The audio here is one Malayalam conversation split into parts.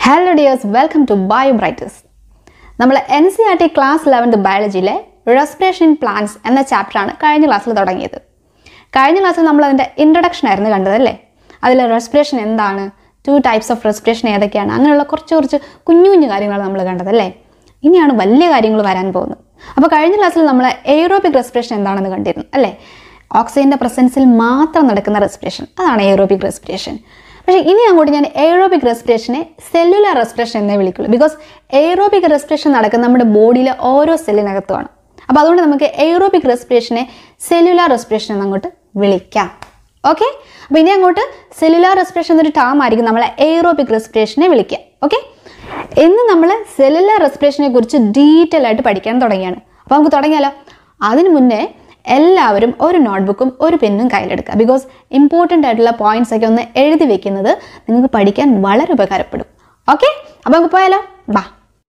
hello dears welcome to bio brighters നമ്മൾ N C R T class eleventh ബയോളജിയിലെ റെസ്പിറേഷൻ പ്ലാന്റ്സ് എന്ന ചാപ്റ്ററാണ് കഴിഞ്ഞ ക്ലാസ്സിൽ തുടങ്ങിയത് കഴിഞ്ഞ ക്ലാസ്സിൽ നമ്മൾ അതിൻ്റെ ഇൻട്രൊഡക്ഷൻ ആയിരുന്നു കണ്ടത് അല്ലേ അതിൽ റെസ്പിറേഷൻ എന്താണ് ടു ടൈപ്സ് ഓഫ് റെസ്പിറേഷൻ ഏതൊക്കെയാണ് അങ്ങനെയുള്ള കുറച്ച് കുറച്ച് കുഞ്ഞു കുഞ്ഞു കാര്യങ്ങളാണ് നമ്മൾ കണ്ടത് അല്ലേ ഇനിയാണ് വലിയ കാര്യങ്ങൾ വരാൻ പോകുന്നത് അപ്പോൾ കഴിഞ്ഞ ക്ലാസ്സിൽ നമ്മൾ എയ്റോബിക് റെസ്പിറേഷൻ എന്താണെന്ന് കണ്ടിരുന്നു അല്ലേ ഓക്സിജൻ്റെ പ്രസൻസിൽ മാത്രം നടക്കുന്ന റെസ്പിറേഷൻ അതാണ് എയ്റോബിക് റെസ്പിറേഷൻ പക്ഷേ ഇനി അങ്ങോട്ട് ഞാൻ എയ്റോബിക് റെസ്പിറേഷനെ സെല്ലുലാർ റെസ്പിറേഷൻ എന്നേ വിളിക്കുള്ളൂ ബിക്കോസ് എയ്റോബിക് റെസ്പിറേഷൻ നടക്കുന്ന നമ്മുടെ ബോഡിയിലെ ഓരോ സെല്ലിനകത്തുമാണ് അപ്പോൾ അതുകൊണ്ട് നമുക്ക് എയ്റോബിക് റെസ്പിറേഷനെ സെല്ലുലാർ റെസ്പിറേഷൻ എന്നങ്ങോട്ട് വിളിക്കാം ഓക്കെ അപ്പോൾ ഇനി അങ്ങോട്ട് സെല്ലുലാർ റെസ്പിറേഷൻ എന്നൊരു ടേം ആയിരിക്കും നമ്മളെ എയ്റോബിക് റെസ്പിറേഷനെ വിളിക്കുക ഓക്കെ ഇന്ന് നമ്മൾ സെല്ലുലാർ റെസ്പിറേഷനെ കുറിച്ച് ഡീറ്റെയിൽ ആയിട്ട് പഠിക്കാൻ തുടങ്ങിയാണ് അപ്പോൾ നമുക്ക് തുടങ്ങിയാലോ അതിനു മുന്നേ എല്ലാവരും ഒരു നോട്ട്ബുക്കും ഒരു പെന്നും കയ്യിലെടുക്കുക ബിക്കോസ് ഇമ്പോർട്ടൻ്റ് ആയിട്ടുള്ള പോയിന്റ്സ് ഒക്കെ ഒന്ന് എഴുതി വെക്കുന്നത് നിങ്ങൾക്ക് പഠിക്കാൻ വളരെ ഉപകാരപ്പെടും ഓക്കെ അപ്പോൾ നമുക്ക് പോയാലോ ബാ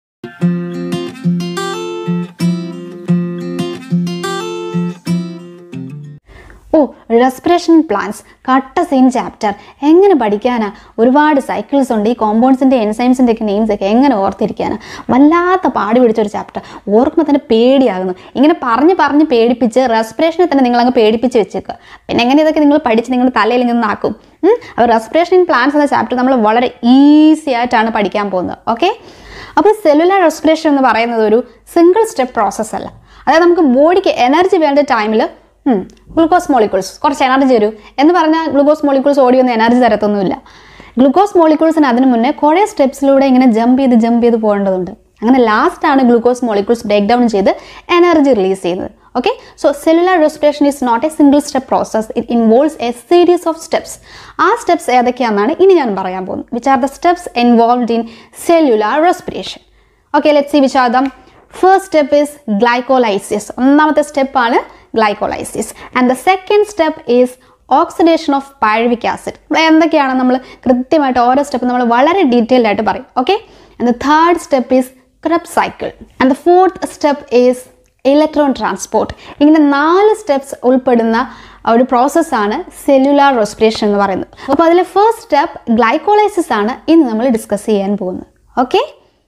ഓ റെസ്പിറേഷൻ പ്ലാന്റ്സ് കട്ട സെയിം ചാപ്റ്റർ എങ്ങനെ പഠിക്കാനാ ഒരുപാട് സൈക്കിൾസ് ഉണ്ട് ഈ കോമ്പൗണ്ട്സിൻ്റെ എൻസൈംസിൻ്റെ ഒക്കെ നെയിംസ് ഒക്കെ എങ്ങനെ ഓർത്തിരിക്കാനാ വല്ലാത്ത പാടി പിടിച്ചൊരു ചാപ്റ്റർ ഓർക്കുമ്പോൾ തന്നെ പേടിയാകുന്നു ഇങ്ങനെ പറഞ്ഞ് പറഞ്ഞ് പേടിപ്പിച്ച് റെസ്പിറേഷനെ തന്നെ നിങ്ങൾ അങ്ങ് പേടിപ്പിച്ച് വെച്ചേക്കുക പിന്നെ എങ്ങനെ ഇതൊക്കെ നിങ്ങൾ പഠിച്ച് നിങ്ങൾ തലയിൽ ഇങ്ങനെ ആക്കും അപ്പോൾ റെസ്പിറേഷൻ പ്ലാന്റ്സ് എന്ന ചാപ്റ്റർ നമ്മൾ വളരെ ഈസി ആയിട്ടാണ് പഠിക്കാൻ പോകുന്നത് ഓക്കെ അപ്പോൾ സെല്ലുലാർ റെസ്പിറേഷൻ എന്ന് പറയുന്നത് ഒരു സിംഗിൾ സ്റ്റെപ്പ് പ്രോസസ്സ് അല്ല അതായത് നമുക്ക് ബോഡിക്ക് എനർജി വേണ്ട ടൈമിൽ ഗ്ലൂക്കോസ് മോളിക്യൂൾസ് കുറച്ച് എനർജി തരൂ എന്ന് പറഞ്ഞാൽ ഗ്ലൂക്കോസ് മോളിക്യൂൾസ് ഓടി വന്ന് എനർജി തരത്തൊന്നുമില്ല ഗ്ലൂക്കോസ് മോളിക്യൂൾസിന് അതിന് മുന്നേ കുറേ സ്റ്റെപ്സിലൂടെ ഇങ്ങനെ ജമ്പ് ചെയ്ത് ജമ്പ് ചെയ്ത് പോകേണ്ടതുണ്ട് അങ്ങനെ ലാസ്റ്റ് ആണ് ഗ്ലൂക്കോസ് മോളിക്യൂൾസ് ബ്രേക്ക് ഡൗൺ ചെയ്ത് എനർജി റിലീസ് ചെയ്യുന്നത് okay so cellular respiration is not a single step process it involves a series of steps ആ സ്റ്റെപ്സ് ഏതൊക്കെയാണെന്നാണ് ഇനി ഞാൻ പറയാൻ പോകുന്നത് which are the steps involved in cellular respiration okay let see which are them first step is glycolysis ഒന്നാമത്തെ സ്റ്റെപ്പാണ് glycolysis and the second step is oxidation of pyruvic acid ഇവിടെ എന്തൊക്കെയാണ് നമ്മൾ കൃത്യമായിട്ട് ഓരോ സ്റ്റെപ്പ് നമ്മൾ വളരെ ഡീറ്റെയിൽഡ് ആയിട്ട് പറയും okay and the third step is Krebs cycle and the fourth step is electron transport ഇങ്ങനെ നാല് സ്റ്റെപ്സ് ഉൾപ്പെടുന്ന ഒരു പ്രോസസ്സാണ് സെല്ലുലാർ റെസ്പിറേഷൻ എന്ന് പറയുന്നത് അപ്പോൾ അതിലെ ഫസ്റ്റ് സ്റ്റെപ്പ് ഗ്ലൈക്കോളൈസിസ് ആണ് ഇന്ന് നമ്മൾ ഡിസ്കസ് ചെയ്യാൻ പോകുന്നത് ഓക്കെ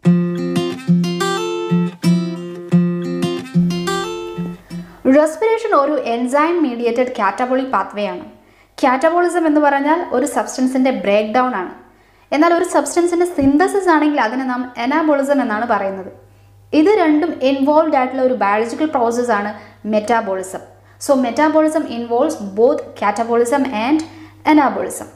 റെസ്പിറേഷൻ ഒരു എൻസൈം മീഡിയേറ്റഡ് കാറ്റബോളിക് പാത്വേ ആണ് കാറ്റബോളിസം എന്ന് പറഞ്ഞാൽ ഒരു സബ്സ്റ്റൻസിൻ്റെ ബ്രേക്ക് ഡൗൺ ആണ് എന്നാൽ ഒരു സബ്സ്റ്റൻസിൻ്റെ സിന്തസിസ് ആണെങ്കിൽ അതിനെ നാം എനാബോളിസം എന്നാണ് പറയുന്നത് ഇത് രണ്ടും ഇൻവോൾവ് ആയിട്ടുള്ള ഒരു ബയോളജിക്കൽ പ്രോസസ് ആണ് metabolism so metabolism involves both catabolism and anabolism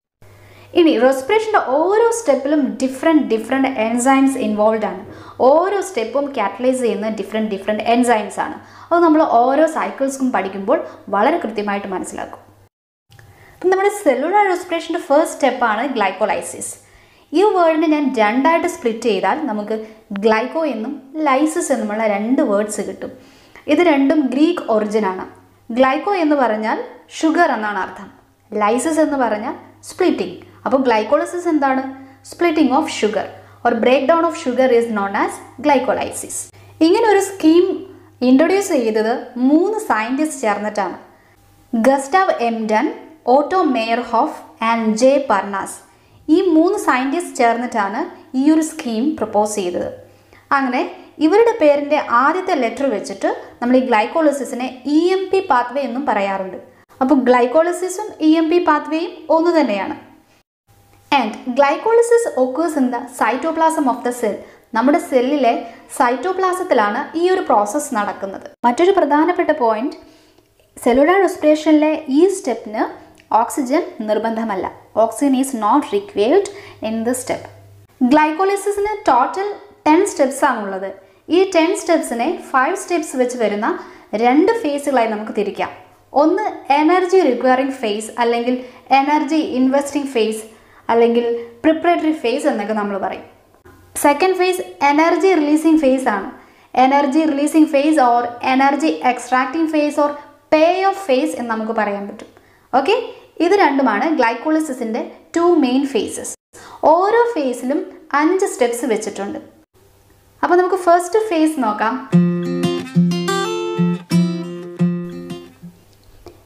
ഇനി റെസ്പിറേഷൻ്റെ ഓരോ സ്റ്റെപ്പിലും ഡിഫറെൻറ്റ് ഡിഫറെൻറ്റ് എൻസൈംസ് ഇൻവോൾവ് ആണ് ഓരോ സ്റ്റെപ്പും കാറ്റലൈസ് ചെയ്യുന്ന ഡിഫറെൻറ്റ് ഡിഫറെൻറ്റ് എൻസൈംസ് ആണ് അത് നമ്മൾ ഓരോ സൈക്കിൾസും പഠിക്കുമ്പോൾ വളരെ കൃത്യമായിട്ട് മനസ്സിലാക്കും അപ്പം നമ്മുടെ സെല്ലുലാർ റെസ്പിറേഷൻ്റെ ഫസ്റ്റ് സ്റ്റെപ്പാണ് ഗ്ലൈക്കോലൈസിസ് ഈ വേർഡിനെ ഞാൻ രണ്ടായിട്ട് സ്പ്ലിറ്റ് ചെയ്താൽ നമുക്ക് ഗ്ലൈക്കോ എന്നും ലൈസിസ് എന്നുമുള്ള രണ്ട് വേർഡ്സ് കിട്ടും ഇത് രണ്ടും ഗ്രീക്ക് ഒറിജിൻ ആണ് ഗ്ലൈക്കോ എന്ന് പറഞ്ഞാൽ ഷുഗർ എന്നാണ് അർത്ഥം ലൈസിസ് എന്ന് പറഞ്ഞാൽ സ്പ്ലിറ്റിംഗ് അപ്പോൾ ഗ്ലൈക്കോളിസിസ് എന്താണ് splitting of sugar or break down of sugar is known as glycolysis ഇങ്ങനെ ഒരു സ്കീം ഇൻട്രൊഡ്യൂസ് ചെയ്തത് മൂന്ന് സയൻറ്റിസ്റ്റ് ചേർന്നിട്ടാണ് Gustav Embden Otto Meyerhof and J Parnas ഈ മൂന്ന് സയൻറ്റിസ്റ്റ് ചേർന്നിട്ടാണ് ഈ ഒരു സ്കീം പ്രപ്പോസ് ചെയ്തത് അങ്ങനെ ഇവരുടെ പേരിൻ്റെ ആദ്യത്തെ ലെറ്റർ വെച്ചിട്ട് നമ്മൾ ഈ ഗ്ലൈക്കോളിസിസിനെ ഇ എം പി പാത്വേ എന്നും പറയാറുണ്ട് അപ്പോൾ ഗ്ലൈക്കോളിസിസും ഇ എം പി പാത്വേയും ഒന്ന് തന്നെയാണ് and glycolysis occurs in the cytoplasm of the cell നമ്മുടെ സെല്ലിലെ സൈറ്റോപ്ലാസത്തിലാണ് ഈ ഒരു പ്രോസസ്സ് നടക്കുന്നത് മറ്റൊരു പ്രധാനപ്പെട്ട പോയിന്റ് സെല്ലുലാർ റെസ്പിറേഷനിലെ ഈ സ്റ്റെപ്പിന് ഓക്സിജൻ നിർബന്ധമല്ല oxygen is not required in the step ഗ്ലൈക്കോളിസിസിന് ടോട്ടൽ ടെൻ സ്റ്റെപ്സ് ആണുള്ളത് ഈ ടെൻ സ്റ്റെപ്സിനെ ഫൈവ് സ്റ്റെപ്സ് വെച്ച് വരുന്ന രണ്ട് ഫേസുകളായി നമുക്ക് തിരിക്കാം ഒന്ന് എനർജി റിക്വയറിംഗ് ഫേസ് അല്ലെങ്കിൽ എനർജി ഇൻവെസ്റ്റിംഗ് ഫേസ് അല്ലെങ്കിൽ പ്രിപ്പറേറ്ററി ഫേസ് എന്നൊക്കെ നമ്മൾ പറയും second phase energy releasing phase ആണ് energy releasing phase or energy extracting phase or pay off phase എന്ന് നമുക്ക് പറയാൻ പറ്റും ഓക്കെ ഇത് രണ്ടുമാണ് ഗ്ലൈക്കോളിസിസിൻ്റെ ടു മെയിൻ ഫേസസ് ഓരോ ഫേസിലും അഞ്ച് സ്റ്റെപ്സ് വെച്ചിട്ടുണ്ട് അപ്പോൾ നമുക്ക് ഫസ്റ്റ് ഫേസ് നോക്കാം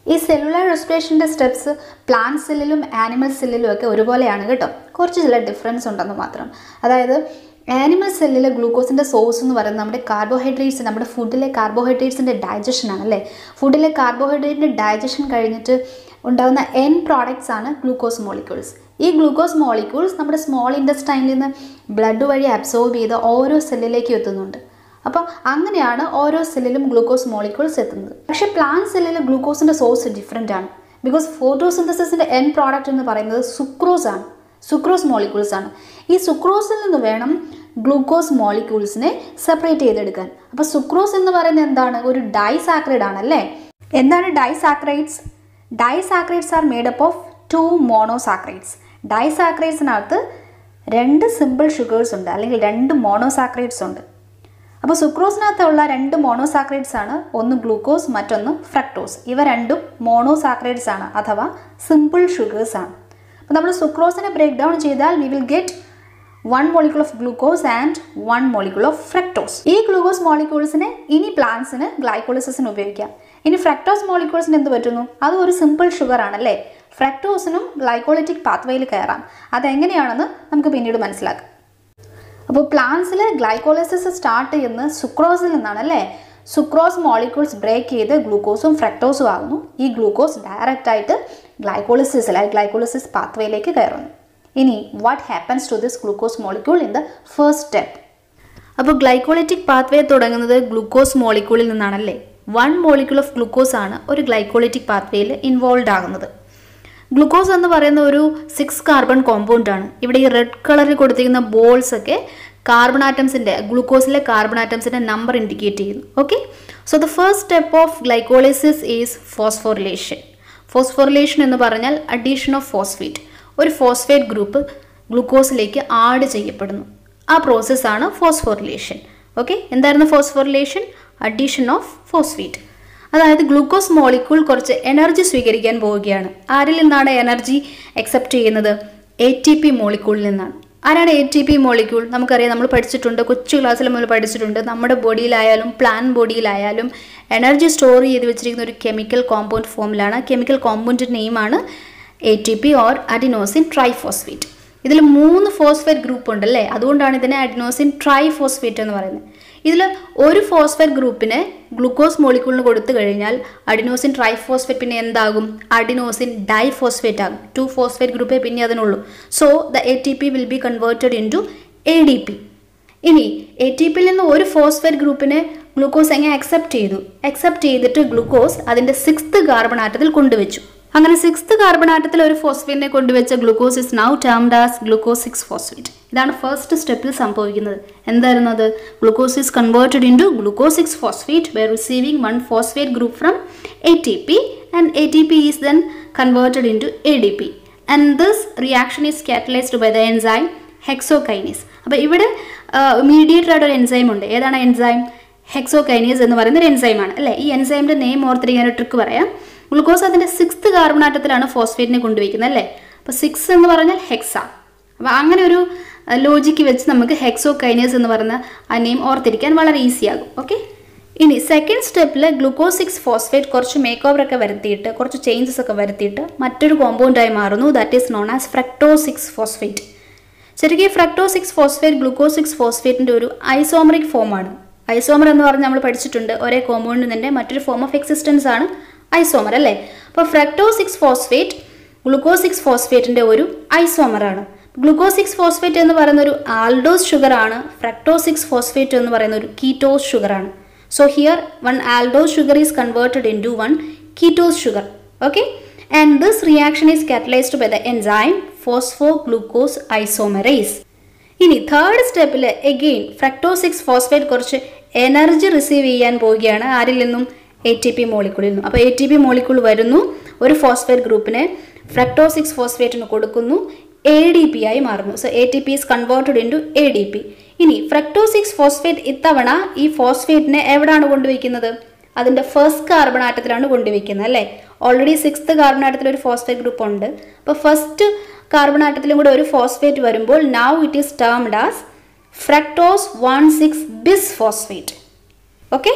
ഈ സെല്ലുലാർ റെസ്പിറേഷൻ്റെ സ്റ്റെപ്സ് പ്ലാന്റ് സെല്ലിലും ആനിമൽ സെല്ലിലും ഒക്കെ ഒരുപോലെയാണ് കേട്ടോ കുറച്ച് ചില ഡിഫറൻസ് ഉണ്ടെന്ന് മാത്രം അതായത് ആനിമൽ സെല്ലിലെ ഗ്ലൂക്കോസിൻ്റെ സോഴ്സ് എന്ന് പറയുന്നത് നമ്മുടെ കാർബോഹൈഡ്രേറ്റ്സ് നമ്മുടെ ഫുഡിലെ കാർബോഹൈഡ്രേറ്റ്സിൻ്റെ ഡൈജഷൻ ആണ് അല്ലേ ഫുഡിലെ കാർബോഹൈഡ്രേറ്റിൻ്റെ ഡൈജഷൻ കഴിഞ്ഞിട്ട് ഉണ്ടാകുന്ന എൻ പ്രോഡക്ട്സ് ആണ് ഗ്ലൂക്കോസ് മോളിക്യൂൾസ് ഈ ഗ്ലൂക്കോസ് മോളിക്യൂൾസ് നമ്മുടെ സ്മോൾ ഇൻഡസ്റ്റൈനിൽ നിന്ന് ബ്ലഡ് വഴി അബ്സോർബ് ചെയ്ത് ഓരോ സെല്ലിലേക്ക് എത്തുന്നുണ്ട് അപ്പോൾ അങ്ങനെയാണ് ഓരോ സെല്ലിലും ഗ്ലൂക്കോസ് മോളിക്യൂൾസ് എത്തുന്നത് പക്ഷേ പ്ലാന്റ് സെല്ലിൽ ഗ്ലൂക്കോസിൻ്റെ സോഴ്സ് ഡിഫറെൻ്റ് ആണ് ബിക്കോസ് ഫോട്ടോസിന്തസിൻ്റെ എൻ പ്രോഡക്റ്റ് എന്ന് പറയുന്നത് സുക്രോസ് ആണ് സുക്രോസ് മോളിക്യൂൾസ് ആണ് ഈ സുക്രോസിൽ നിന്ന് വേണം ഗ്ലൂക്കോസ് മോളിക്യൂൾസിനെ സെപ്പറേറ്റ് ചെയ്തെടുക്കാൻ അപ്പോൾ സുക്രോസ് എന്ന് പറയുന്നത് എന്താണ് ഒരു ഡൈസാക്രൈഡ് ആണല്ലേ എന്താണ് disaccharides disaccharides are made up of two monosaccharides ഡൈസാക്രൈഡ്സിനകത്ത് രണ്ട് സിമ്പിൾ ഷുഗേഴ്സ് ഉണ്ട് അല്ലെങ്കിൽ രണ്ട് മോണോസാക്രൈഡ്സ് ഉണ്ട് അപ്പോൾ സുക്രോസിനകത്തുള്ള രണ്ട് മോണോസാക്രൈഡ്സ് ആണ് ഒന്ന് ഗ്ലൂക്കോസ് മറ്റൊന്ന് ഫ്രക്ടോസ് ഇവ രണ്ടും മോണോസാക്രൈഡ്സ് ആണ് അഥവാ സിമ്പിൾ ഷുഗേഴ്സ് ആണ് അപ്പോൾ നമ്മൾ സുക്രോസിനെ ബ്രേക്ക് ഡൗൺ ചെയ്താൽ we will get one molecule of glucose and one molecule of fructose ഈ ഗ്ലൂക്കോസ് മോളിക്യൂൾസിനെ ഇനി പ്ലാന്റ്സിന് ഗ്ലൈക്കോളിസിന് ഉപയോഗിക്കാം ഇനി ഫ്രക്ടോസ് മോളിക്യൂൾസിന് എന്ത് പറ്റുന്നു അത് ഒരു സിമ്പിൾ ഷുഗർ ആണല്ലേ ഫ്രക്ടോസിനും ഗ്ലൈക്കോളിറ്റിക് പാത്വേയിൽ കയറാം അതെങ്ങനെയാണെന്ന് നമുക്ക് പിന്നീട് മനസ്സിലാക്കാം അപ്പോൾ പ്ലാന്റ്സിൽ ഗ്ലൈക്കോളിസിസ് സ്റ്റാർട്ട് ചെയ്യുന്നത് സുക്രോസിൽ നിന്നാണ് അല്ലേ സുക്രോസ് മോളിക്യൂൾസ് ബ്രേക്ക് ചെയ്ത് ഗ്ലൂക്കോസും ഫ്രക്ടോസും ആകുന്നു ഈ ഗ്ലൂക്കോസ് ഡയറക്റ്റ് ആയിട്ട് ഗ്ലൈക്കോളിസിസ് അല്ലെങ്കിൽ ഗ്ലൈക്കോളിസിസ് പാത്വേയിലേക്ക് കയറുന്നു ഇനി what happens to this glucose molecule in the first step അപ്പോൾ ഗ്ലൈക്കോളിറ്റിക് പാത്വേ തുടങ്ങുന്നത് ഗ്ലൂക്കോസ് മോളിക്യൂളിൽ നിന്നാണല്ലേ വൺ മോളിക്യൂൾ ഓഫ് ഗ്ലൂക്കോസ് ആണ് ഒരു ഗ്ലൈക്കോളിറ്റിക് പാത്വേയിൽ ഇൻവോൾവ് ആകുന്നത് ഗ്ലൂക്കോസ് എന്ന് പറയുന്ന ഒരു സിക്സ് കാർബൺ കോമ്പൗണ്ട് ആണ് ഇവിടെ ഈ റെഡ് കളറിൽ കൊടുത്തിരിക്കുന്ന ബോൾസ് ഒക്കെ കാർബൺ ആറ്റംസിൻ്റെ ഗ്ലൂക്കോസിലെ കാർബൺ ആറ്റംസിൻ്റെ നമ്പർ ഇൻഡിക്കേറ്റ് ചെയ്യുന്നു okay so the first step of glycolysis is phosphorylation phosphorylation എന്ന് പറഞ്ഞാൽ അഡീഷൻ ഓഫ് ഫോസ്ഫേറ്റ് ഒരു ഫോസ്ഫേറ്റ് ഗ്രൂപ്പ് ഗ്ലൂക്കോസിലേക്ക് ആഡ് ചെയ്യപ്പെടുന്നു ആ പ്രോസസ്സാണ് ഫോസ്ഫോറിലേഷൻ ഓക്കെ എന്തായിരുന്നു ഫോസ്ഫോറിലേഷൻ അഡീഷൻ ഓഫ് ഫോസ്ഫേറ്റ് അതായത് ഗ്ലൂക്കോസ് മോളിക്യൂൾ കുറച്ച് എനർജി സ്വീകരിക്കാൻ പോവുകയാണ് ആരിൽ നിന്നാണ് എനർജി അക്സെപ്റ്റ് ചെയ്യുന്നത് എ ടി പി മോളിക്യൂളിൽ നിന്നാണ് ആരാണ് എ ടി പി മോളിക്യൂൾ നമുക്കറിയാം നമ്മൾ പഠിച്ചിട്ടുണ്ട് കൊച്ചു ക്ലാസ്സിൽ നമ്മൾ പഠിച്ചിട്ടുണ്ട് നമ്മുടെ ബോഡിയിലായാലും പ്ലാൻ ബോഡിയിലായാലും എനർജി സ്റ്റോർ ചെയ്ത് വെച്ചിരിക്കുന്ന ഒരു കെമിക്കൽ കോമ്പൗണ്ട് ഫോമിലാണ് കെമിക്കൽ കോമ്പൗണ്ടിൻ്റെ നെയിമാണ് A T P or adenosine triphosphate ഇതിൽ മൂന്ന് ഫോസ്ഫേറ്റ് ഗ്രൂപ്പ് ഉണ്ടല്ലേ അതുകൊണ്ടാണ് ഇതിനെ അഡിനോസിൻ ട്രൈഫോസ്ഫേറ്റ് എന്ന് പറയുന്നത് ഇതിൽ ഒരു ഫോസ്ഫേറ്റ് ഗ്രൂപ്പിന് ഗ്ലൂക്കോസ് മോളിക്യൂളിന് കൊടുത്തു കഴിഞ്ഞാൽ അഡിനോസിൻ ട്രൈഫോസ്ഫേറ്റ് പിന്നെ എന്താകും അഡിനോസിൻ ഡൈഫോസ്ഫേറ്റ് ആകും ടു ഫോസ്ഫേറ്റ് ഗ്രൂപ്പേ പിന്നെ അതിനുള്ളൂ so the A T P will be converted into A D P ഇനി എ ടി പിയിൽ നിന്ന് ഒരു ഫോസ്ഫേറ്റ് ഗ്രൂപ്പിനെ ഗ്ലൂക്കോസ് എങ്ങനെ അക്സെപ്റ്റ് ചെയ്തു അക്സെപ്റ്റ് ചെയ്തിട്ട് ഗ്ലൂക്കോസ് അതിൻ്റെ സിക്സ്ത് കാർബൺ ആറ്റത്തിൽ കൊണ്ടുവച്ചു അങ്ങനെ സിക്സ്ത് കാർബൺ ആറ്റത്തിൽ ഒരു ഫോസ്ഫേറ്റിനെ കൊണ്ടുവച്ച glucose is now termed as glucose six phosphate ഇതാണ് ഫസ്റ്റ് സ്റ്റെപ്പിൽ സംഭവിക്കുന്നത് എന്തായിരുന്നു അത് glucose is converted into glucose six phosphate by receiving one phosphate group from A T P and A T P is then converted into A D P and this reaction is catalysed by the enzyme hexokinase അപ്പോൾ ഇവിടെ മീഡിയേറ്റർ ആയിട്ട് ഒരു എൻസൈം ഉണ്ട് ഏതാണ് എൻസൈം ഹെക്സോകൈനീസ് എന്ന് പറയുന്ന ഒരു എൻസൈമാണ് അല്ലേ ഈ എൻസൈമിൻ്റെ നെയിം ഓർത്തിരിക്കാൻ ഒരു ട്രിക്ക് പറയാം ഗ്ലൂക്കോസ് അതിൻ്റെ സിക്സ്ത് കാർബൺ ആറ്റത്തിലാണ് ഫോസ്ഫേറ്റിനെ കൊണ്ടുവയ്ക്കുന്നത് അല്ലേ അപ്പോൾ സിക്സ് എന്ന് പറഞ്ഞാൽ ഹെക്സ അപ്പോൾ അങ്ങനെ ഒരു ലോജിക്ക് വെച്ച് നമുക്ക് ഹെക്സോ കൈനേഴ്സ് എന്ന് പറയുന്ന ആ നെയിം ഓർത്തിരിക്കാൻ വളരെ ഈസി ആകും ഓക്കെ ഇനി സെക്കൻഡ് സ്റ്റെപ്പിൽ ഗ്ലൂക്കോസ് സിക്സ് ഫോസ്ഫേറ്റ് കുറച്ച് മേക്ക് ഓവർ ഒക്കെ വരുത്തിയിട്ട് കുറച്ച് ചേഞ്ചസ് ഒക്കെ വരുത്തിയിട്ട് മറ്റൊരു കോമ്പൗണ്ടായി മാറുന്നു that is known as fructo six phosphate ശരിക്കും fructo six phosphate glucose six ഫോസ്ഫേറ്റിൻ്റെ ഒരു ഐസോമറിക് ഫോമാണ് ഐസോമർ എന്ന് പറഞ്ഞാൽ നമ്മൾ പഠിച്ചിട്ടുണ്ട് ഒരേ കോമ്പൗണ്ടിൽ തന്നെ മറ്റൊരു ഫോം ഓഫ് എക്സിസ്റ്റൻസ് ആണ് ഐസോമർ അല്ലേ അപ്പോൾ fructo six phosphate glucose six ഫോസ്ഫേറ്റിൻ്റെ ഒരു ഐസോമറാണ് ഗ്ലൂക്കോസ് സിക്സ് ഫോസ്ഫേറ്റ് എന്ന് പറയുന്ന ഒരു ആൽഡോസ് ഷുഗർ ആണ് ഫ്രക്ടോ സിക്സ് ഫോസ്ഫേറ്റ് എന്ന് പറയുന്ന ഒരു കീറ്റോസ് ഷുഗർ ആണ് so here one aldose sugar is converted into one ketose sugar okay and this reaction is catalysed by the enzyme phospho glucose isomerase ഇനി തേർഡ് സ്റ്റെപ്പിൽ എഗെയിൻ ഫ്രക്ടോ സിക്സ് ഫോസ്ഫേറ്റ് കുറച്ച് എനർജി റിസീവ് ചെയ്യാൻ പോവുകയാണ് ആരിൽ നിന്നും എ ടി പി മോളിക്കൂളിൽ നിന്നും അപ്പോൾ എ ടി പി മോളിക്കൂൾ വരുന്നു ഒരു ഫോസ്ഫേറ്റ് ഗ്രൂപ്പിനെ ഫ്രക്ടോ സിക്സ് ഫോസ്ഫേറ്റിന് കൊടുക്കുന്നു എ ഡി പി ആയി മാറുന്നു so A T P is converted into A D P ഇനി ഫ്രക്ടോ സിക്സ് ഫോസ്ഫേറ്റ് ഇത്തവണ ഈ ഫോസ്ഫേറ്റിനെ എവിടെയാണ് കൊണ്ടുവയ്ക്കുന്നത് അതിൻ്റെ ഫസ്റ്റ് കാർബൺ ആറ്റത്തിലാണ് കൊണ്ടുവയ്ക്കുന്നത് അല്ലേ ഓൾറെഡി സിക്സ്ത് കാർബൺ ആറ്റത്തിൽ ഒരു ഫോസ്ഫേറ്റ് ഗ്രൂപ്പ് ഉണ്ട് അപ്പോൾ ഫസ്റ്റ് കാർബൺ ആറ്റത്തിലും കൂടെ ഒരു ഫോസ്ഫേറ്റ് വരുമ്പോൾ now it is termed as fructose one six bis phosphate okay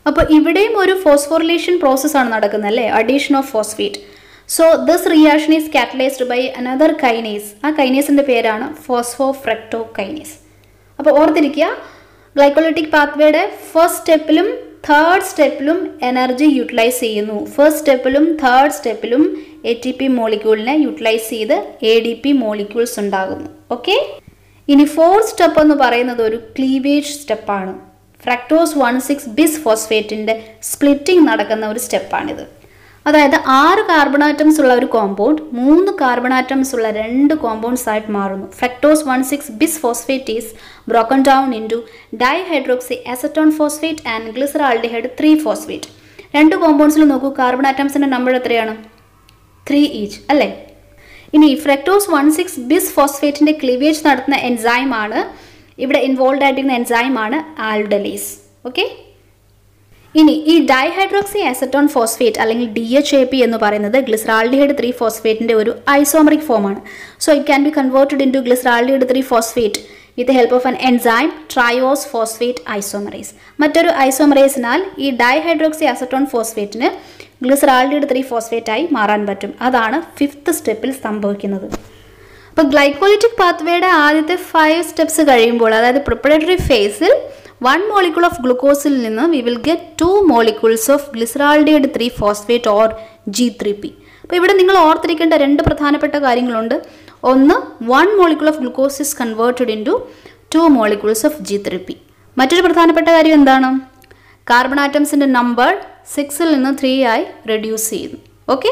അപ്പോൾ ഇവിടെയും ഒരു ഫോസ്ഫോറിലേഷൻ പ്രോസസ്സാണ് നടക്കുന്നത് അല്ലേ addition of phosphate so this reaction is catalysed by another kinase ആ കൈനേസിൻ്റെ പേരാണ് ഫോസ്ഫോ ഫ്രക്ടോ കൈനേസ് അപ്പോൾ ഓർത്തിരിക്കുക ഗ്ലൈക്കോളിറ്റിക് പാത്വേയുടെ ഫസ്റ്റ് സ്റ്റെപ്പിലും തേർഡ് സ്റ്റെപ്പിലും എനർജി യൂട്ടിലൈസ് ചെയ്യുന്നു ഫസ്റ്റ് സ്റ്റെപ്പിലും തേർഡ് സ്റ്റെപ്പിലും എ ടി പി മോളിക്യൂളിനെ യൂട്ടിലൈസ് ചെയ്ത് എ ഡി പി മോളിക്യൂൾസ് ഉണ്ടാകുന്നു ഓക്കെ ഇനി ഫോർത്ത് സ്റ്റെപ്പ് എന്ന് പറയുന്നത് ഒരു ക്ലീവേജ് സ്റ്റെപ്പാണ് ഫ്രക്ടോസ് വൺ സിക്സ് ബിസ് ഫോസ്ഫേറ്റിൻ്റെ സ്പ്ലിറ്റിംഗ് നടക്കുന്ന ഒരു സ്റ്റെപ്പാണിത് അതായത് ആറ് കാർബൺ ആറ്റംസ് ഉള്ള ഒരു കോമ്പൗണ്ട് മൂന്ന് കാർബൺ ആറ്റംസ് ഉള്ള രണ്ട് കോമ്പൗണ്ട്സ് ആയിട്ട് മാറുന്നു fructose one six bis phosphate is broken down into dihydroxy acetone phosphate and glyceraldehyde three phosphate രണ്ട് കോമ്പൗണ്ട്സിൽ നോക്കൂ കാർബൺ ആറ്റംസിൻ്റെ നമ്പർ എത്രയാണ് ത്രീ ഈച്ച് അല്ലേ ഇനി ഫ്രക്ടോസ് വൺ സിക്സ് ബിസ് ഫോസ്ഫേറ്റിൻ്റെ ക്ലീവേജ് നടത്തുന്ന എൻസൈമാണ് ഇവിടെ ഇൻവോൾവ് ആയിട്ടിരിക്കുന്ന എൻസൈമാണ് ആൽഡലീസ് ഓക്കെ ഇനി ഈ ഡൈഹൈഡ്രോക്സി ആസറ്റോൺ ഫോസ്ഫേറ്റ് അല്ലെങ്കിൽ ഡി എച്ച് എ പി എന്ന് പറയുന്നത് ഗ്ലിസറാൾഡിഹൈഡ് ത്രീ ഫോസ്ഫേറ്റിൻ്റെ ഒരു ഐസോമറിക് ഫോമാണ് so it can be converted into glyceraldehyde three phosphate with help of an enzyme triose phosphate isomerase മറ്റൊരു ഐസോമറൈസിനാൽ ഈ ഡൈഹൈഡ്രോക്സി ആസറ്റോൺ ഫോസ്ഫേറ്റിന് ഗ്ലിസറാൾഡിഹൈഡ് ത്രീ ഫോസ്ഫേറ്റായി മാറാൻ പറ്റും അതാണ് ഫിഫ്ത്ത് സ്റ്റെപ്പിൽ സംഭവിക്കുന്നത് അപ്പോൾ ഗ്ലൈക്കോളിറ്റിക് പാത്വേയുടെ ആദ്യത്തെ ഫൈവ് സ്റ്റെപ്സ് കഴിയുമ്പോൾ അതായത് പ്രിപ്പറേറ്ററി ഫേസിൽ വൺ മോളിക്യൂൾ ഓഫ് ഗ്ലൂക്കോസിൽ നിന്ന് we will get two molecules of glyceraldehyde three phosphate or G three P അപ്പോൾ ഇവിടെ നിങ്ങൾ ഓർത്തിരിക്കേണ്ട രണ്ട് പ്രധാനപ്പെട്ട കാര്യങ്ങളുണ്ട് ഒന്ന് one molecule of glucose is converted into two molecules of G three P മറ്റൊരു പ്രധാനപ്പെട്ട കാര്യം എന്താണ് കാർബൺ ആറ്റംസിൻ്റെ നമ്പർ സിക്സിൽ നിന്ന് ത്രീ ആയി റെഡ്യൂസ് ചെയ്യുന്നു ഓക്കെ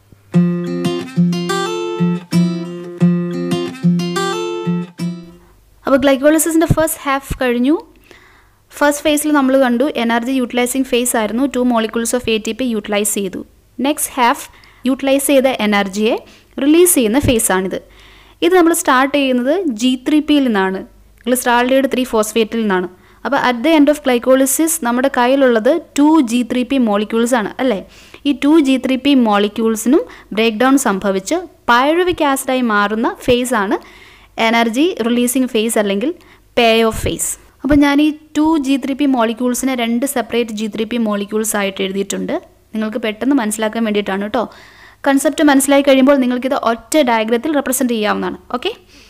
അപ്പോൾ ഗ്ലൈക്കോളിസിൻ്റെ ഫസ്റ്റ് ഹാഫ് കഴിഞ്ഞു ഫസ്റ്റ് ഫേസിൽ നമ്മൾ കണ്ടു എനർജി യൂട്ടിലൈസിങ് ഫേസ് ആയിരുന്നു two molecules of A T P utilise ചെയ്തു നെക്സ്റ്റ് ഹാഫ് യൂട്ടിലൈസ് ചെയ്ത എനർജിയെ റിലീസ് ചെയ്യുന്ന ഫേസാണിത് ഇത് നമ്മൾ സ്റ്റാർട്ട് ചെയ്യുന്നത് ജി ത്രീ പിയിൽ നിന്നാണ് ഗ്ലിസ്ട്രാൾഡിയുടെ ത്രീ ഫോസ്ഫേറ്റിൽ നിന്നാണ് അപ്പോൾ at the end of glycolysis നമ്മുടെ കയ്യിലുള്ളത് two G three P molecules ആണ് അല്ലേ ഈ ടു ജി ത്രീ പി മോളിക്യൂൾസിനും ബ്രേക്ക് ഡൗൺ സംഭവിച്ച് പൈറുവിക് ആസിഡായി മാറുന്ന ഫേസ് ആണ് എനർജി റിലീസിങ് ഫേസ് അല്ലെങ്കിൽ പേ ഓഫ് ഫേസ് അപ്പോൾ ഞാൻ ഈ ടു ജി ത്രീ പി മോളിക്യൂൾസിനെ രണ്ട് separate G three P molecules ആയിട്ട് എഴുതിയിട്ടുണ്ട് നിങ്ങൾക്ക് പെട്ടെന്ന് മനസ്സിലാക്കാൻ വേണ്ടിയിട്ടാണ് കേട്ടോ കൺസെപ്റ്റ് മനസ്സിലായി കഴിയുമ്പോൾ നിങ്ങൾക്കിത് ഒറ്റ ഡയഗ്രത്തിൽ റെപ്രസെൻറ്റ് ചെയ്യാവുന്നതാണ് okay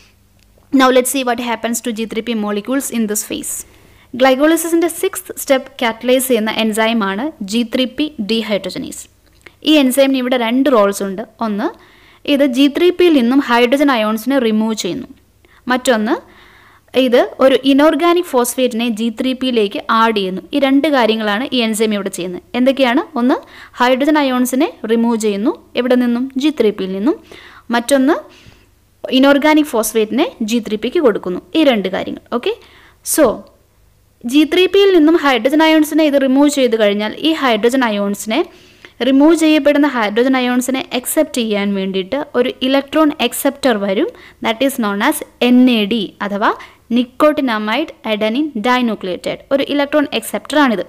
now let see what happens to G three P molecules in this phase ഗ്ലൈക്കോളിസിൻ്റെ സിക്സ് സ്റ്റെപ്പ് കാറ്റലൈസ് ചെയ്യുന്ന എൻസൈമാണ് ജി ത്രീ പി ഡീഹൈഡ്രജനീസ് ഈ എൻസൈമിന് ഇവിടെ രണ്ട് റോൾസ് ഉണ്ട് ഒന്ന് ഇത് ജി ത്രീ പിയിൽ നിന്നും ഹൈഡ്രജൻ അയോൺസിനെ റിമൂവ് ചെയ്യുന്നു മറ്റൊന്ന് ഇത് ഒരു ഇനോർഗാനിക് ഫോസ്ഫേറ്റിനെ ജി ത്രീ പിയിലേക്ക് ആഡ് ചെയ്യുന്നു ഈ രണ്ട് കാര്യങ്ങളാണ് ഈ എൻസൈം ഇവിടെ ചെയ്യുന്നത് എന്തൊക്കെയാണ് ഒന്ന് ഹൈഡ്രജൻ അയോൺസിനെ റിമൂവ് ചെയ്യുന്നു എവിടെ നിന്നും ജി ത്രീ പിയിൽ നിന്നും മറ്റൊന്ന് ഇനോർഗാനിക് ഫോസ്ഫേറ്റിനെ ജി ത്രീ പിക്ക് കൊടുക്കുന്നു ഈ രണ്ട് കാര്യങ്ങൾ ഓക്കെ സോ ജി ത്രീ പിയിൽ നിന്നും ഹൈഡ്രജൻ അയോൺസിനെ ഇത് റിമൂവ് ചെയ്ത് കഴിഞ്ഞാൽ ഈ ഹൈഡ്രജൻ അയോൺസിനെ റിമൂവ് ചെയ്യപ്പെടുന്ന ഹൈഡ്രജൻ അയോൺസിനെ അക്സെപ്റ്റ് ചെയ്യാൻ വേണ്ടിയിട്ട് ഒരു ഇലക്ട്രോൺ അക്സെപ്റ്റർ വരും that is known as N A D അഥവാ നിക്കോട്ടിനമൈഡ് എഡനിൻ ഡൈന്യൂക്ലിയേറ്റഡ് ഒരു ഇലക്ട്രോൺ അക്സെപ്റ്റർ ആണിത്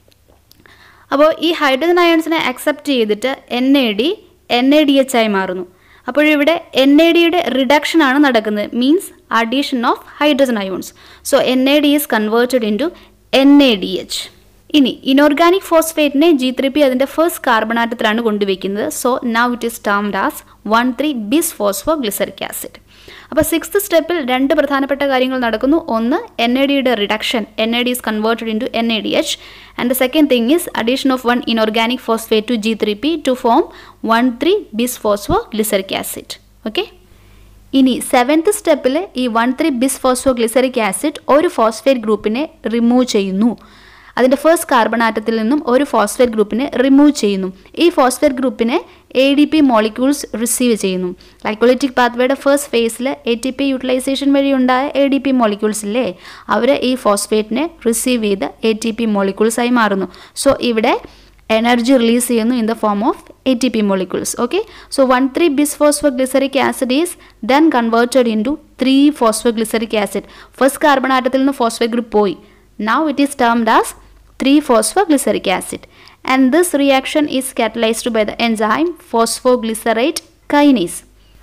അപ്പോൾ ഈ ഹൈഡ്രജൻ അയോൺസിനെ അക്സെപ്റ്റ് ചെയ്തിട്ട് N A D N A D H ആയി മാറുന്നു അപ്പോഴിവിടെ എൻ എ ഡിയുടെ റിഡക്ഷൻ ആണ് നടക്കുന്നത് means addition of hydrogen ions so N A D is converted into N A D H ഇനി ഇനോർഗാനിക് ഫോസ്ഫേറ്റിനെ ജി ത്രീ പി അതിൻ്റെ ഫസ്റ്റ് കാർബൺ ആറ്റത്തിലാണ് കൊണ്ടുവയ്ക്കുന്നത് so now it is termed as one three bis phospho glyceric acid അപ്പോൾ സിക്സ്ത് സ്റ്റെപ്പിൽ രണ്ട് പ്രധാനപ്പെട്ട കാര്യങ്ങൾ നടക്കുന്നു ഒന്ന് എൻ എ ഡിയുടെ reduction N A D is converted into N A D H and the second thing is addition of one inorganic phosphate to G three P to form one three bis phospho glyceric acid okay ഇനി സെവൻത്ത് സ്റ്റെപ്പിൽ ഈ one three bis phospho glyceric acid ഒരു ഫോസ്ഫേറ്റ് ഗ്രൂപ്പിനെ റിമൂവ് ചെയ്യുന്നു അതിൻ്റെ ഫസ്റ്റ് കാർബൺ ആറ്റത്തിൽ നിന്നും ഒരു ഫോസ്ഫേറ്റ് ഗ്രൂപ്പിനെ റിമൂവ് ചെയ്യുന്നു ഈ ഫോസ്ഫേറ്റ് ഗ്രൂപ്പിനെ A D P molecules receive ചെയ്യുന്നു ലൈക്കോളിറ്റിക് പാത്വേയുടെ ഫസ്റ്റ് ഫേസിൽ എ ടി പി യൂട്ടിലൈസേഷൻ വഴി ഉണ്ടായ എ ഡി പി മോളിക്യൂൾസ് ഇല്ലേ അവർ ഈ ഫോസ്ഫേറ്റിനെ റിസീവ് ചെയ്ത് എ ടി പി മോളിക്യൂൾസായി മാറുന്നു സോ ഇവിടെ എനർജി റിലീസ് ചെയ്യുന്നു in the form of A T P molecules okay so one three bis phosphoglyceric acid is then converted into three phosphoglyceric acid first carbon ആറ്റത്തിൽ നിന്ന് ഫോസ്ഫേറ്റ് ഗ്രൂപ്പ് പോയി now it is termed as 3-phosphoglyceric acid and this reaction is catalyzed by the enzyme phosphoglycerate kinase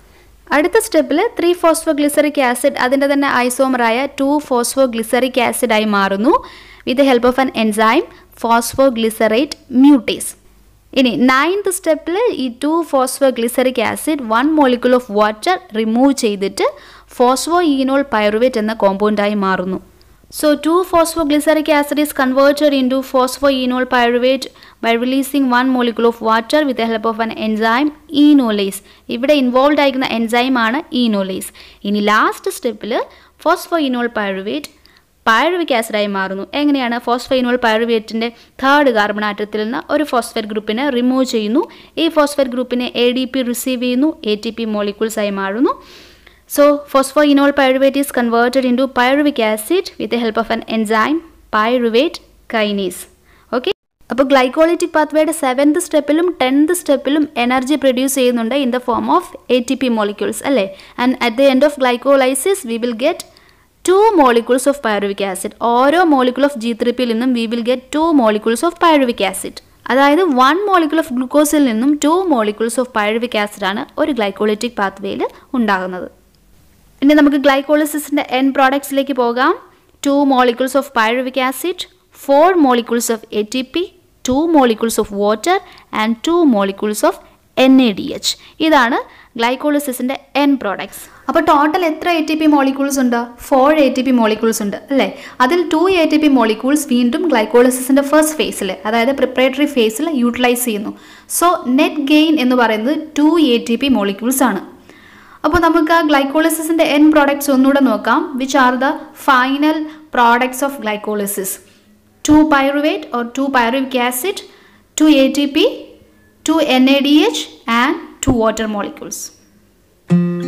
അടുത്ത സ്റ്റെപ്പിൽ ത്രീ ഫോസ്ഫോ ഗ്ലിസറിക് ആസിഡ് അതിൻ്റെ തന്നെ ഐസോമറായ ടു ഫോസ്ഫോ ഗ്ലിസറിക് ആസിഡായി മാറുന്നു with help of an enzyme phospho glycerate mutase ഇനി നയൻത് സ്റ്റെപ്പിൽ ഈ two phospho glyceric acid one molecule of water remove ചെയ്തിട്ട് ഫോസ്ഫോ ഈനോൾ പൈറുവേറ്റ് എന്ന കോമ്പൗണ്ടായി മാറുന്നു so two phospho glyceric acid is converted into phospho enol pyruvate by releasing one molecule of water with help of an enzyme enolase ഇവിടെ ഇൻവോൾവ് ആയിരിക്കുന്ന എൻസൈമാണ് ഈനോലേസ് ഇനി ലാസ്റ്റ് സ്റ്റെപ്പിൽ ഫോസ്ഫോ ഈനോൾ പൈറുവേറ്റ് പൈറുവിക് ആസിഡായി മാറുന്നു എങ്ങനെയാണ് ഫോസ്ഫൈനോൾ പൈറുവേറ്റിൻ്റെ തേർഡ് കാർബൺ ആറ്റത്തിൽ നിന്ന് ഒരു ഫോസ്ഫേറ്റ് ഗ്രൂപ്പിനെ റിമൂവ് ചെയ്യുന്നു ഈ ഫോസ്ഫേറ്റ് ഗ്രൂപ്പിനെ എ ഡി പി റിസീവ് ചെയ്യുന്നു എ ടി പി മോളിക്യൂൾസായി മാറുന്നു so phosphoenol pyruvate is converted into pyruvic acid with the help of an enzyme pyruvate kinase okay അപ്പോൾ ഗ്ലൈക്കോളിറ്റിക് പാത്വേയുടെ സെവൻത് സ്റ്റെപ്പിലും ടെൻത്ത് സ്റ്റെപ്പിലും എനർജി പ്രൊഡ്യൂസ് ചെയ്യുന്നുണ്ട് in the form of A T P molecules അല്ലേ and at the end of glycolysis we will get two molecules of pyruvic acid ഓരോ മോളിക്യൂൾ ഓഫ് ജി ത്രീ പിയിൽ നിന്നും we will get two molecules of pyruvic acid അതായത് വൺ മോളിക്യൂൾ ഓഫ് ഗ്ലൂക്കോസിൽ നിന്നും ടു മോളിക്യൂൾസ് ഓഫ് പൈറുവിക് ആസിഡാണ് ഒരു ഗ്ലൈക്കോളിറ്റിക് പാത്വേയിൽ ഉണ്ടാകുന്നത് ഇനി നമുക്ക് ഗ്ലൈക്കോളിസിസിൻ്റെ എൻ പ്രോഡക്ട്സിലേക്ക് പോകാം two molecules of pyruvic acid four molecules of A T P two molecules of water and two molecules of N A D H ഇതാണ് ഗ്ലൈക്കോളിസിസിൻ്റെ എൻ പ്രോഡക്ട്സ് അപ്പോൾ ടോട്ടൽ എത്ര എ ടി പി മോളിക്യൂൾസ് ഉണ്ട് four A T P molecules ഉണ്ട് അല്ലേ അതിൽ two A T P molecules വീണ്ടും ഗ്ലൈക്കോളിസിസിൻ്റെ ഫസ്റ്റ് ഫേസിൽ അതായത് പ്രിപ്പറേറ്ററി ഫേസിൽ യൂട്ടിലൈസ് ചെയ്യുന്നു സോ നെറ്റ് ഗെയിൻ എന്ന് പറയുന്നത് two A T P molecules ആണ് അപ്പോൾ നമുക്ക് ആ ഗ്ലൈക്കോളിസിസിൻ്റെ എൻ പ്രോഡക്ട്സ് ഒന്നുകൂടെ നോക്കാം which are the final products of glycolysis two pyruvate or two pyruvic acid two A T P two N A D H and two water molecules